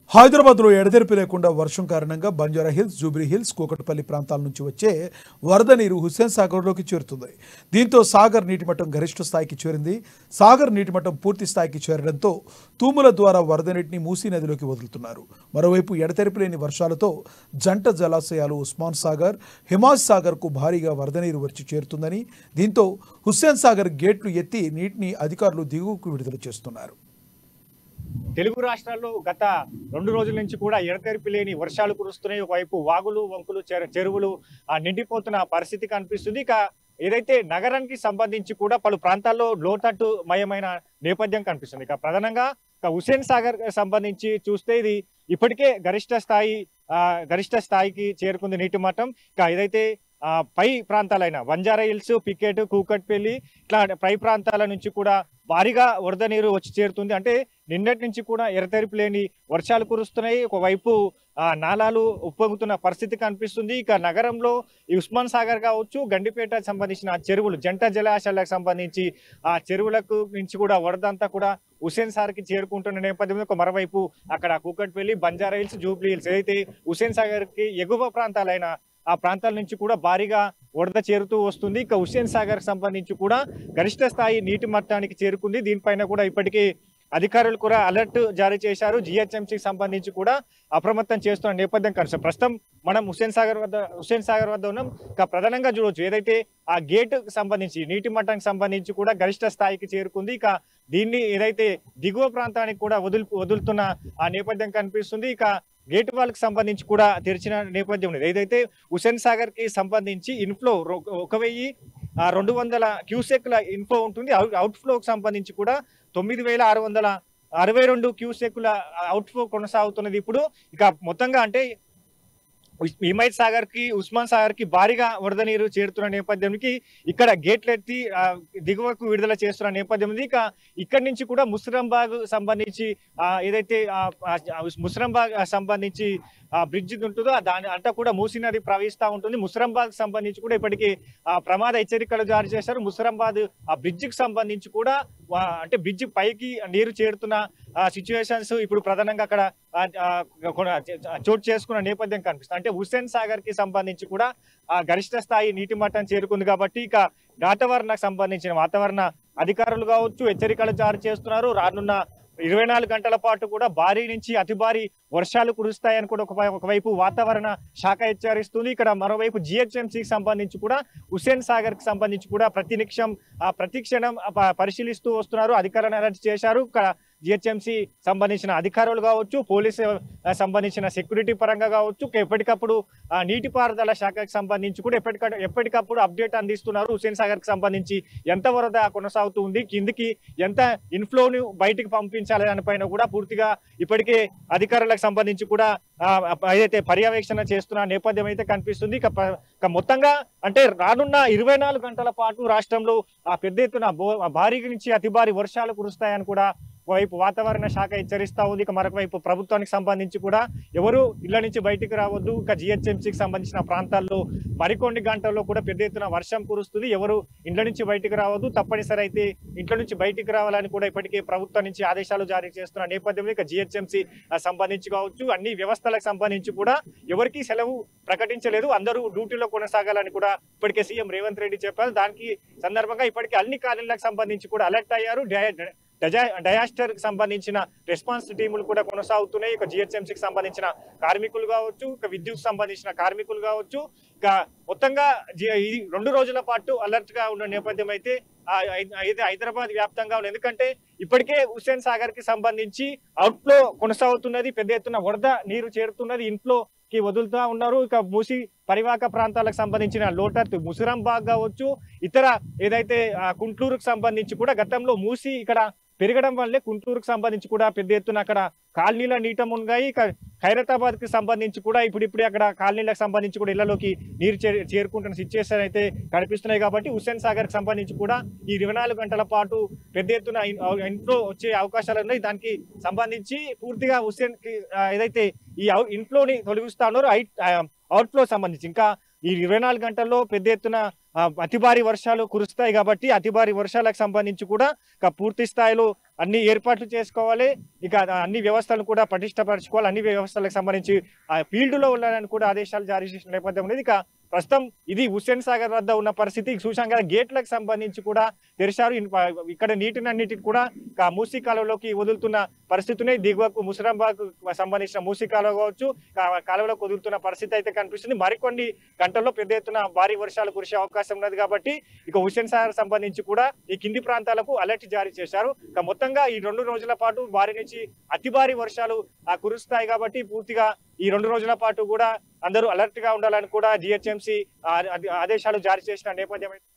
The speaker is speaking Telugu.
హైదరాబాద్లో ఎడతెరిపి లేకుండా వర్షం కారణంగా Banjara Hills Jubilee Hills Kukatpally ప్రాంతాల నుంచి వచ్చే వరద నీరు హుస్సేన్ సాగర్లోకి చేరుతుంది దీంతో సాగర్ నీటిమట్టం గరిష్ట స్థాయికి చేరింది సాగర్ నీటిమట్టం పూర్తి స్థాయికి చేరడంతో తూముల ద్వారా వరద నీటిని మూసీ నదిలోకి వదులుతున్నారు మరోవైపు ఎడతెరిపి లేని వర్షాలతో జంట జలాశయాలు ఉస్మాన్ సాగర్ హిమాజ్ సాగర్కు భారీగా వరద నీరు వచ్చి చేరుతుందని దీంతో హుస్సేన్ సాగర్ గేట్లు ఎత్తి నీటిని అధికారులు దిగువకు విడుదల చేస్తున్నారు తెలుగు రాష్ట్రాల్లో గత రెండు రోజుల నుంచి కూడా ఎడతెరిపి లేని వర్షాలు కురుస్తున్నాయి ఒకవైపు వాగులు వంకులు చెర- చెరువులు ఆ, నిండిపోతున్న పరిస్థితి కనిపిస్తుంది ఇక ఏదైతే నగరానికి సంబంధించి కూడా పలు ప్రాంతాల్లో లోతట్టు మయమైన నేపథ్యం కనిపిస్తుంది ఇక ప్రధానంగా ఇక హుసేన్ సాగర్ సంబంధించి చూస్తే ఇది ఇప్పటికే గరిష్ట స్థాయి ఆ, గరిష్ట స్థాయికి చేరుకుంది నీటి మట్టం ఇక ఏదైతే ఆ, పై ప్రాంతాలైన వంజారా హిల్స్ పికెట్ కూకట్పల్లి ఇట్లా పై ప్రాంతాల నుంచి కూడా భారీగా వరద నీరు వచ్చి చేరుతుంది అంటే నిన్నటి నుంచి కూడా ఎరతెరిపి లేని వర్షాలు కురుస్తున్నాయి ఒకవైపు ఆ, నాలాలు ఉప్పొంగుతున్న పరిస్థితి కనిపిస్తుంది ఇక నగరంలో ఈ ఉస్మాన్ సాగర్ కావచ్చు గండిపేట సంబంధించిన చెరువులు జంట జలాశయాలకు సంబంధించి ఆ చెరువులకు నుంచి కూడా వరద అంతా కూడా హుసేన్ సాగర్కి చేరుకుంటున్న నేపథ్యంలో ఒక మరోవైపు అక్కడ Kukatpally Banjara Hills Jubilee Hills ఏదైతే హుసేన్ సాగర్కి ఎగువ ప్రాంతాలైన ఆ ప్రాంతాల నుంచి కూడా భారీగా వరద చేరుతూ వస్తుంది ఇక హుస్సేన్ సాగర్ సంబంధించి కూడా గరిష్ట స్థాయి నీటి మట్టానికి చేరుకుంది దీనిపైన కూడా ఇప్పటికీ అధికారులు కూడా అలర్ట్ జారీ చేశారు జిహెచ్ఎంసీకి సంబంధించి కూడా అప్రమత్తం చేస్తున్న నేపథ్యం కనిపిస్తుంది ప్రస్తుతం మనం హుస్సేన్ సాగర్ వద్ద హుస్సేన్ సాగర్ వద్ద ఉన్నాం ఇక ప్రధానంగా చూడవచ్చు ఏదైతే ఆ గేట్ సంబంధించి నీటి మట్టానికి సంబంధించి కూడా గరిష్ట స్థాయికి చేరుకుంది ఇక దీన్ని ఏదైతే దిగువ ప్రాంతానికి కూడా వదులు వదులుతున్న ఆ నేపథ్యం కనిపిస్తుంది ఇక గేట్ వాళ్ళకి సంబంధించి కూడా తెరిచిన నేపథ్యం ఉంది ఏదైతే హుసేన్ సాగర్ కి సంబంధించి ఇన్ఫ్లో రొ- ఒక వెయ్యి ఆ, రెండు వందల క్యూసెక్ల ఇన్ఫ్లో ఉంటుంది అవుట్ ఫ్లోకి సంబంధించి కూడా తొమ్మిది వేల ఆరు వందల అరవై రెండు క్యూసెక్ల అవుట్ ఫ్లో కొనసాగుతున్నది ఇప్పుడు ఇక మొత్తంగా అంటే హిమైత్ సాగర్ కి ఉస్మాన్ సాగర్ కి భారీగా వరద నీరు చేరుతున్న నేపథ్యానికి ఇక్కడ గేట్లు ఎత్తి ఆ, దిగువకు విడుదల చేస్తున్న నేపథ్యం ఉంది ఇక ఇక్కడి నుంచి కూడా ముస్రంబాగ్ సంబంధించి ఆ, ఏదైతే ఆ, ఆ, ముస్రంబాగ్ సంబంధించి ఆ బ్రిడ్జ్ ఉంటుందో ఆ దాని అంతా కూడా మూసీ నది ప్రవహిస్తూ ఉంటుంది ముస్రంబాద్ సంబంధించి కూడా ఇప్పటికీ ఆ ప్రమాద హెచ్చరికలు జారీ చేశారు ముస్రంబాద్ ఆ బ్రిడ్జ్ కి సంబంధించి కూడా వా- అంటే బ్రిడ్జ్ పైకి నీరు చేరుతున్న సిచ్యువేషన్స్ ఇప్పుడు ప్రధానంగా అక్కడ ఆ, ఆ, కొన- చోటు చేసుకున్న నేపథ్యం కనిపిస్తుంది అంటే హుస్సేన్ సాగర్ కి సంబంధించి కూడా ఆ గరిష్ట స్థాయి నీటి మట్టం చేరుకుంది కాబట్టి ఇక వాతావరణకు సంబంధించిన వాతావరణ అధికారులు కావచ్చు హెచ్చరికలు జారీ చేస్తున్నారు రానున్న ఇరవై నాలుగు గంటల పాటు కూడా భారీ నుంచి అతి భారీ వర్షాలు కురుస్తాయని కూడా ఒక- ఒకవైపు వాతావరణ శాఖ హెచ్చరిస్తుంది ఇక్కడ మరోవైపు జిహెచ్ఎంసీకి సంబంధించి కూడా హుస్సేన్ సాగర్ కి సంబంధించి కూడా ప్రతి నిమిషం ఆ ప్రతి క్షణం ఆ ప- పరిశీలిస్తూ వస్తున్నారు అధికారులను అలర్ట్ చేశారు ఇక్కడ జిహెచ్ఎంసీ సంబంధించిన అధికారులు కావచ్చు పోలీసు ఆ, సంబంధించిన సెక్యూరిటీ పరంగా కావచ్చు ఎప్పటికప్పుడు ఆ, నీటిపారుదల శాఖకు సంబంధించి కూడా ఎప్పటికప్పుడు ఎప్పటికప్పుడు అప్డేట్ అందిస్తున్నారు హుస్సేన్ సాగర్ కి సంబంధించి ఎంత వరద కొనసాగుతుంది కిందికి ఎంత ఇన్ఫ్లోని బయటికి పంపించాలి దానిపైన కూడా పూర్తిగా ఇప్పటికే అధికారులకు సంబంధించి కూడా ఆ, ఏదైతే పర్యవేక్షణ చేస్తున్న నేపథ్యం అయితే కనిపిస్తుంది ఇక ప- ఇక మొత్తంగా అంటే రానున్న ఇరవై నాలుగు గంటల పాటు రాష్ట్రంలో ఆ పెద్ద ఎత్తున బో- భారీ నుంచి అతి భారీ వర్షాలు కురుస్తాయని కూడా ఒకవైపు వాతావరణ శాఖ హెచ్చరిస్తా ఉంది ఇక మరొక వైపు ప్రభుత్వానికి సంబంధించి కూడా ఎవరు ఇళ్ల నుంచి బయటికి రావద్దు ఇక జిహెచ్ఎంసీకి సంబంధించిన ప్రాంతాల్లో మరికొన్ని గంటల్లో కూడా పెద్ద ఎత్తున వర్షం కురుస్తుంది ఎవరు ఇండ్ల నుంచి బయటికి రావద్దు తప్పనిసరి అయితే ఇంట్లో నుంచి బయటికి రావాలని కూడా ఇప్పటికే ప్రభుత్వం నుంచి ఆదేశాలు జారీ చేస్తున్న నేపథ్యంలో ఇక జిహెచ్ఎంసీ సంబంధించి కావచ్చు అన్ని వ్యవస్థలకు సంబంధించి కూడా ఎవరికి సెలవు ప్రకటించలేదు అందరూ డ్యూటీలో కొనసాగాలని కూడా ఇప్పటికే సీఎం రేవంత్ రెడ్డి చెప్పారు దానికి సందర్భంగా ఇప్పటికే అన్ని కాలనీలకు సంబంధించి కూడా అలర్ట్ అయ్యారు డయా- డజా- డయాస్టర్ కి సంబంధించిన రెస్పాన్స్ టీములు కూడా కొనసాగుతున్నాయి ఇక జిహెచ్ఎంసీకి సంబంధించిన కార్మికులు కావచ్చు ఇక విద్యుత్ సంబంధించిన కార్మికులు కావచ్చు ఇక మొత్తంగా జి- ఈ రెండు రోజుల పాటు అలర్ట్ గా ఉన్న నేపథ్యం అయితే ఆ ఐ- అయితే హైదరాబాద్ వ్యాప్తంగా ఉంది ఎందుకంటే ఇప్పటికే హుస్సేన్ సాగర్ కి సంబంధించి అవుట్ఫ్లో కొనసాగుతున్నది పెద్ద ఎత్తున వరద నీరు చేరుతున్నది ఇంట్లో కి వదులుతా ఉన్నారు ఇక మూసి పరివాహక ప్రాంతాలకు సంబంధించిన లోటర్త్ ముసురంబాగ్ కావచ్చు ఇతర ఏదైతే ఆ, కుంట్లూరుకు సంబంధించి కూడా గతంలో మూసి ఇక్కడ పెరగడం వల్లే కుంటూరుకు సంబంధించి కూడా పెద్ద ఎత్తున అక్కడ కాలనీల నీట మునిగాయి ఇక ఖైరతాబాద్ కి సంబంధించి కూడా ఇప్పుడు ఇప్పుడే అక్కడ కాలనీలకు సంబంధించి కూడా ఇళ్లలోకి నీరు చే- చేరుకుంటున్న సిచ్యువేషన్ అయితే కనిపిస్తున్నాయి కాబట్టి హుస్సేన్ సాగర్ కి సంబంధించి కూడా ఈ ఇరవై నాలుగు గంటల పాటు పెద్ద ఎత్తున ఇన్- ఇన్ఫ్లో వచ్చే అవకాశాలు ఉన్నాయి దానికి సంబంధించి పూర్తిగా హుస్సేన్ కి ఆ, ఏదైతే ఈ ఇన్ఫ్లోని తొలగిస్తా ఉన్నారో అవుట్ ఫ్లో సంబంధించి ఇంకా ఈ ఇరవై నాలుగు గంటల్లో పెద్ద ఎత్తున ఆ, అతి భారీ వర్షాలు కురుస్తాయి కాబట్టి అతి భారీ వర్షాలకు సంబంధించి కూడా ఇక పూర్తి స్థాయిలో అన్ని ఏర్పాట్లు చేసుకోవాలి ఇక అన్ని వ్యవస్థలను కూడా పటిష్టపరచుకోవాలి అన్ని వ్యవస్థలకు సంబంధించి ఆ ఫీల్డ్ లో ఉండాలని కూడా ఆదేశాలు జారీ చేసిన నేపథ్యం ఉన్నది ఇక ప్రస్తుతం ఇది హుస్సేన్ సాగర్ వద్ద ఉన్న పరిస్థితి చూసాం కదా గేట్లకు సంబంధించి కూడా తెరిచారు ఇన్- ఇక్కడ నీటిని అన్నిటిని కూడా ఇక మూసీ కాలువలోకి వదులుతున్న పరిస్థితినే దిగువకు ముసరాంబాగ్ సంబంధించిన మూసీ కాలువ కావచ్చు కా- కాలువలోకి వదులుతున్న పరిస్థితి అయితే కనిపిస్తుంది మరికొన్ని గంటల్లో పెద్ద ఎత్తున భారీ వర్షాలు కురిసే అవకాశం ఉన్నది కాబట్టి ఇక హుస్సేన్ సాగర్ సంబంధించి కూడా ఈ కింది ప్రాంతాలకు అలర్ట్ జారీ చేశారు ఇక మొత్తంగా ఈ రెండు రోజుల పాటు భారీ నుంచి అతి భారీ వర్షాలు ఆ కురుస్తాయి కాబట్టి పూర్తిగా ఈ రెండు రోజుల పాటు కూడా అందరూ అలర్ట్ గా ఉండాలని కూడా జిహెచ్ఎంసీ ఆదేశాలు జారీ చేసిన నేపథ్యం అయితే